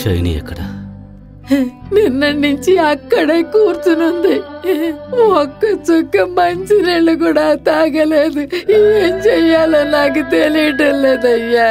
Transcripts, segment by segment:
Shiny ఎక్కడ నిన్న నుంచి అక్కడే కూర్చునుంది ఒక్క చుక్క మంచి నీళ్ళు కూడా తాగలేదు ఏం చెయ్యాలో నాకు తెలియటం లేదయ్యా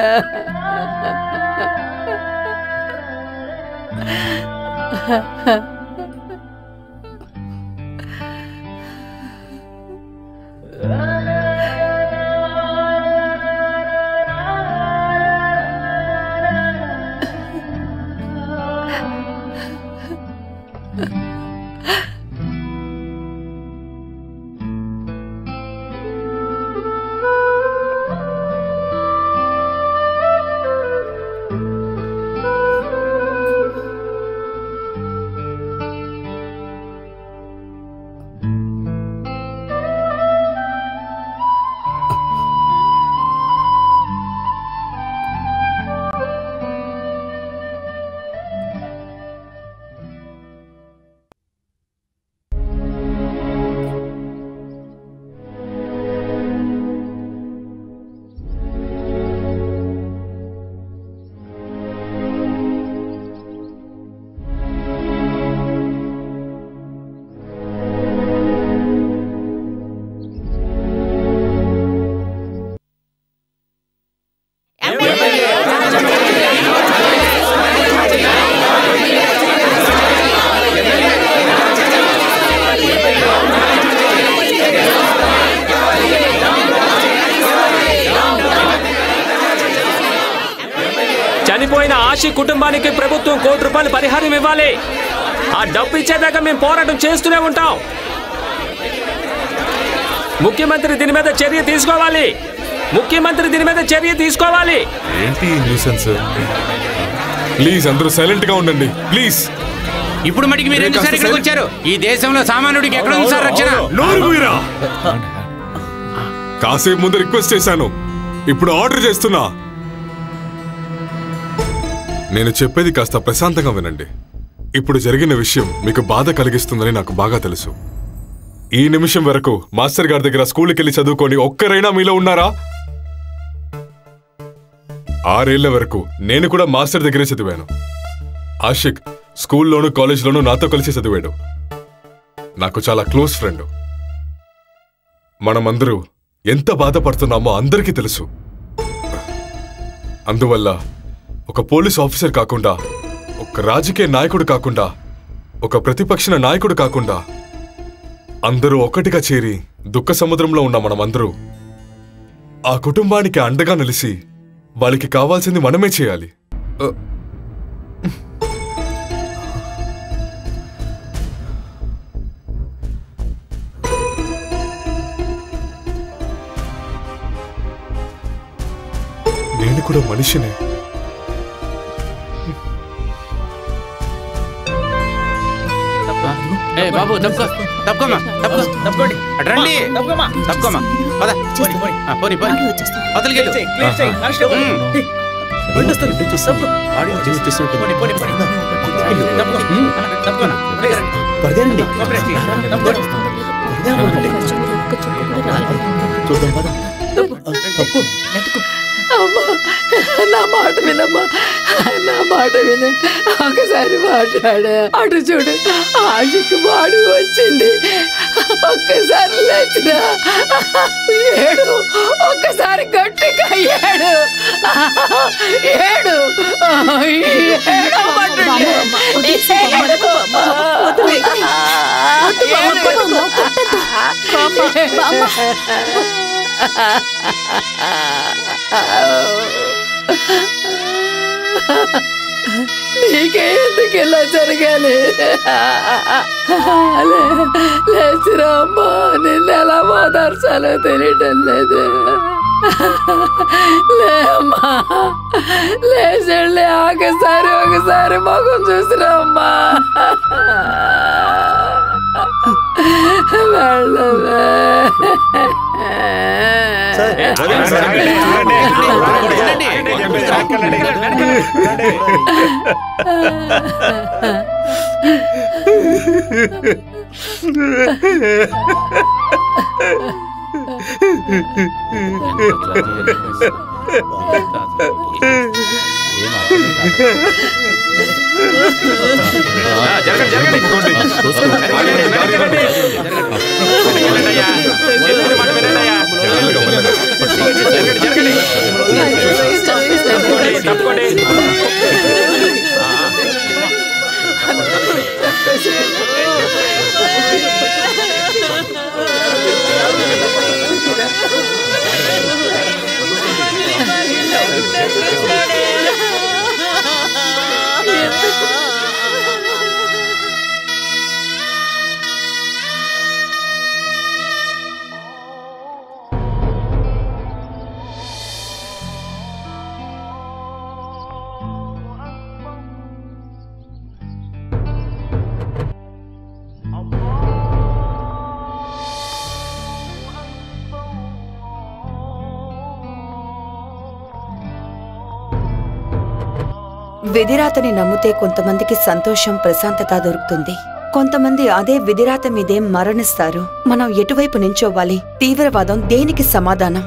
చనిపోయిన ఆశి కుటుంబానికి ప్రభుత్వం కోటి రూపాయలు పరిహారం ఇవ్వాలి ఆ డబ్బు ఇచ్చేదాకా మేము పోరాటం చేస్తూనే ఉంటాం ముఖ్యమంత్రి దీని మీద చర్య తీసుకోవాలి ముఖ్యమంత్రి దీని మీద చర్య తీసుకోవాలి ఏంటి న్యూసెన్స్ ప్లీజ్ అందరూ సైలెంట్ గా ఉండండి ప్లీజ్ ఇప్పుడు మటుకు మీరు ఎందుకు సార్ ఇక్కడికి వచ్చారు ఈ దేశంలో సామాన్యుడికి ఎక్కడ ఉంది సార్ రక్షణ నోరు మూయరా. కాసేపు ముందు రిక్వెస్ట్ చేశాను ఇప్పుడు ఆర్డర్ చేస్తున్నా నేను చెప్పేది కాస్త ప్రశాంతంగా వినండి ఇప్పుడు జరిగిన విషయం మీకు బాధ కలిగిస్తుందని నాకు బాగా తెలుసు ఈ నిమిషం వరకు మాస్టర్ గారి దగ్గర స్కూల్కి వెళ్ళి చదువుకొని ఒక్కరైనా మీలో ఉన్నారా ఆరేళ్ల వరకు నేను కూడా మాస్టర్ దగ్గరే చదివాను ఆషిక్ స్కూల్లోనూ కాలేజ్లోనూ నాతో కలిసి చదివాడు నాకు చాలా క్లోజ్ ఫ్రెండ్ మనమందరూ ఎంత బాధపడుతున్నామో అందరికీ తెలుసు అందువల్ల ఒక పోలీస్ ఆఫీసర్ కాకుండా ఒక రాజకీయ నాయకుడు కాకుండా ఒక ప్రతిపక్ష నాయకుడు కాకుండా అందరూ ఒక్కటిగా చేరి దుఃఖ సముద్రంలో ఉన్న మనమందరూ ఆ కుటుంబానికి అండగా నిలిచి వాళ్ళకి కావాల్సింది మనమే చేయాలి అ, నేను కూడా మనిషినే ఏ బాబు తప్పుకో తప్పుకోమా తప్పుకో తప్పుకోండి అటు రండి తప్పుకోమా పద ఆ, పోనీ పోనీ అవతలికి వెళ్ళు. ఉమ్. అమ్మా నా మాట వినమ్మా నా మాట విని ఒకసారి మాట్లాడే అటు చూడు ఆశకు బాడు వచ్చింది ఒక్కసారి లేచినా ఏడు ఒక్కసారి గట్టిగా ఏడు ఏడు నీకే ఎందుకు ఇలా జరగాలి లే- లేచిరా అమ్మా నిన్ను ఎలా ఓదార్చాలో తెలియటం లేదు లేమ్మా లేచండి ఒకసారి ఒకసారి మొఖం చూసిరా అమ్మా ఏం అర్థం కాదు. జరగండి జరగండి ఆగండి, దారి ఇవ్వండి. వెళ్ళండి అయ్యా. చెప్పిన మాట వినండి అయ్యా. మెల్లగా, మెల్లగా. జరగండి జరగండి తప్పుకోండి తప్పుకోండి విధిరాతని నమ్మితే కొంతమందికి సంతోషం ప్రశాంతత దొరుకుతుంది కొంతమంది అదే విధిరాత మీదే మరణిస్తారు మనం ఎటువైపు నించోవాలి తీవ్రవాదం దేనికి సమాధానం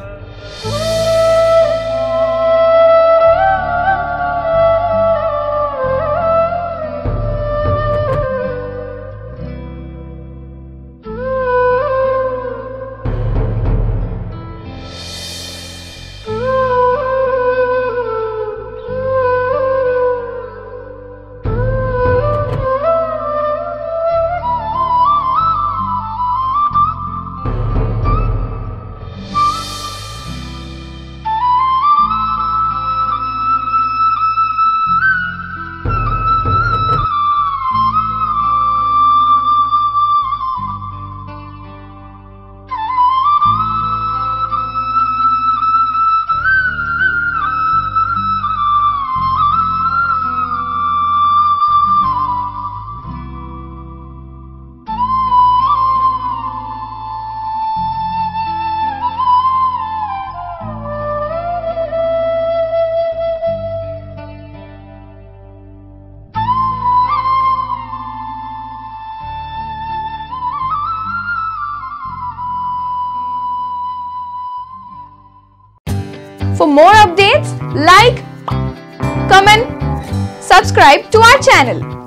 For more updates, like, comment, subscribe to our channel.